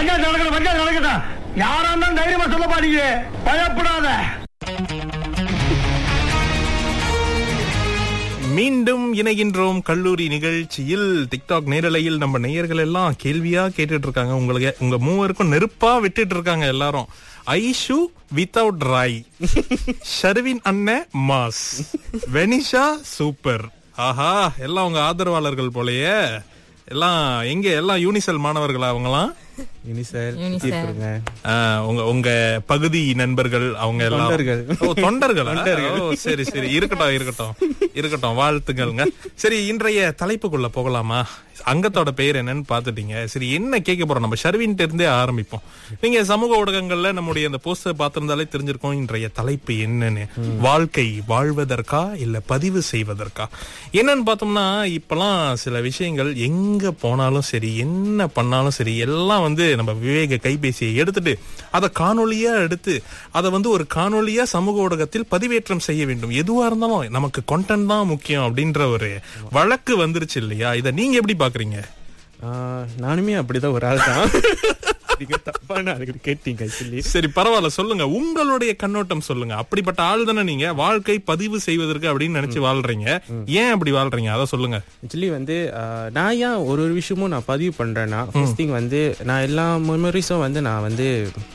பஞ்சாயத்து நடக்கணும் பஞ்சாயத்து நடக்கட்டும் யாரா இருந்தாலும் தைரியமா சொல்லப்பா நீங்க பயப்படாத மீண்டும் இணைகின்றோம் கல்லூரி நிகழ்ச்சியில் டிக்டாக் நேரலையில் நம்ம நேயர்கள் எல்லாம் கேள்வியா கேட்டுட்டு இருக்காங்க உங்களுக்கு உங்க மூவருக்கும் நெருப்பா விட்டுட்டு இருக்காங்க எல்லாரும் ஐஷு வித்தவுட் ராய் ஷர்வின் அண்ணன் மாஸ் வெனிஷா சூப்பர் ஆஹா எல்லாம் உங்க ஆதரவாளர்கள் போலயே எல்லாம் எங்க எல்லாம் யூனிசெல் மாணவர்களா அவங்கலாம் யூனிசெல் யூனிசெல். இருங்க ஆ, உங்க உங்க பகுதி நண்பர்கள் அவங்க எல்லாம் தொண்டர்கள். ஓ தொண்டர்கள் ஓ சரி சரி இருக்கட்டும் இருக்கட்டும் இருக்கட்டும் வாழ்த்துக்கள்ங்க சரி இன்றைய தலைப்புக்குள்ள போகலாமா அங்கத்தோட பெயர் என்னன்னு பாத்துட்டீங்க சரி என்ன கேட்க போறோம் நம்ம ஷர்வின் இருந்தே ஆரம்பிப்போம் நீங்க சமூக ஊடகங்கள்ல நம்முடைய அந்த போஸ்டர் பார்த்திருந்தாலே தெரிஞ்சிருக்கோம் இன்றைய தலைப்பு என்னன்னு வாழ்க்கை வாழ்வதற்கா இல்ல பதிவு செய்வதற்கா என்னன்னு பார்த்தோம்னா இப்பெல்லாம் சில விஷயங்கள் எங்க போனாலும் சரி என்ன பண்ணாலும் சரி எல்லாம் வந்து நம்ம விவேக கைபேசியை எடுத்துட்டு அதை காணொளியா எடுத்து அதை வந்து ஒரு காணொளியா சமூக ஊடகத்தில் பதிவேற்றம் செய்ய வேண்டும் எதுவா இருந்தாலும் நமக்கு கொண்டென்ட் தான் முக்கியம் அப்படின்ற ஒரு வழக்கு வந்துருச்சு இல்லையா இதை நீங்க எப்படி பாக்குறீங்க ஆ, நானுமே அப்படிதான் ஒரு ஆள் தான் நீங்க தப்பான ஆளுக்கு கேட்டீங்க ஆக்சுவலி சரி பரவாயில்ல சொல்லுங்க உங்களுடைய கண்ணோட்டம் சொல்லுங்க அப்படிப்பட்ட ஆள் தானே நீங்க வாழ்க்கை பதிவு செய்வதற்கு அப்படின்னு நினைச்சு வாழ்றீங்க ஏன் அப்படி வாழ்றீங்க அதை சொல்லுங்க ஆக்சுவலி வந்து ஆ, நான் ஏன் ஒரு ஒரு விஷயமும் நான் பதிவு பண்றேன்னா ஃபர்ஸ்ட் திங் வந்து நான் எல்லா மெமரிஸும் வந்து நான் வந்து